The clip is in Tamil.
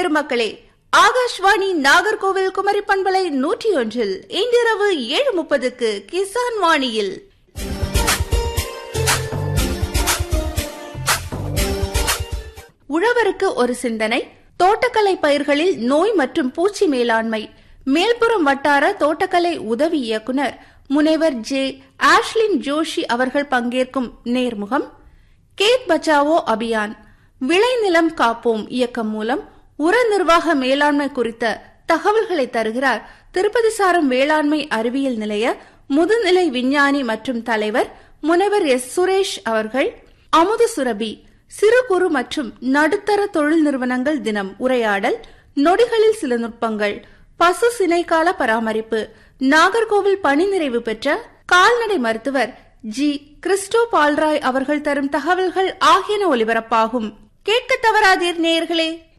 பெருமக்களே ஆகாஷ்வாணி நாகர்கோவில் குமரி பண்பலை நூற்றி ஒன்றில் இன்றிரவு ஏழு முப்பதுக்கு கிசான் வாணியில் உழவருக்கு ஒரு சிந்தனை தோட்டக்கலை பயிர்களில் நோய் மற்றும் பூச்சி மேலாண்மை மேல்புறம் வட்டார தோட்டக்கலை உதவி இயக்குனர் முனைவர் ஜே ஆஷ்லின் ஜோஷி அவர்கள் பங்கேற்கும் நேர்முகம் கேத் பச்சாவோ அபியான் விளைநிலம் காப்போம் இயக்கம் மூலம் உர நிர்வாக மேலாண்மை குறித்த தகவல்களை தருகிறார் திருப்பதி சாரம் வேளாண்மை அறிவியல் நிலைய முதுநிலை விஞ்ஞானி மற்றும் தலைவர் முனைவர் எஸ் சுரேஷ் அவர்கள் அமுது சுரபி சிறு குறு மற்றும் நடுத்தர தொழில் நிறுவனங்கள் தினம் உரையாடல் நொடிகளில் சில நுட்பங்கள் பசு சினைக்கால பராமரிப்பு நாகர்கோவில் பணி நிறைவு பெற்ற கால்நடை மருத்துவர் ஜி கிறிஸ்டோ பால்ராய் அவர்கள் தரும் தகவல்கள் ஆகியன ஒலிபரப்பாகும் கேட்க தவறாதீர் நேயர்களே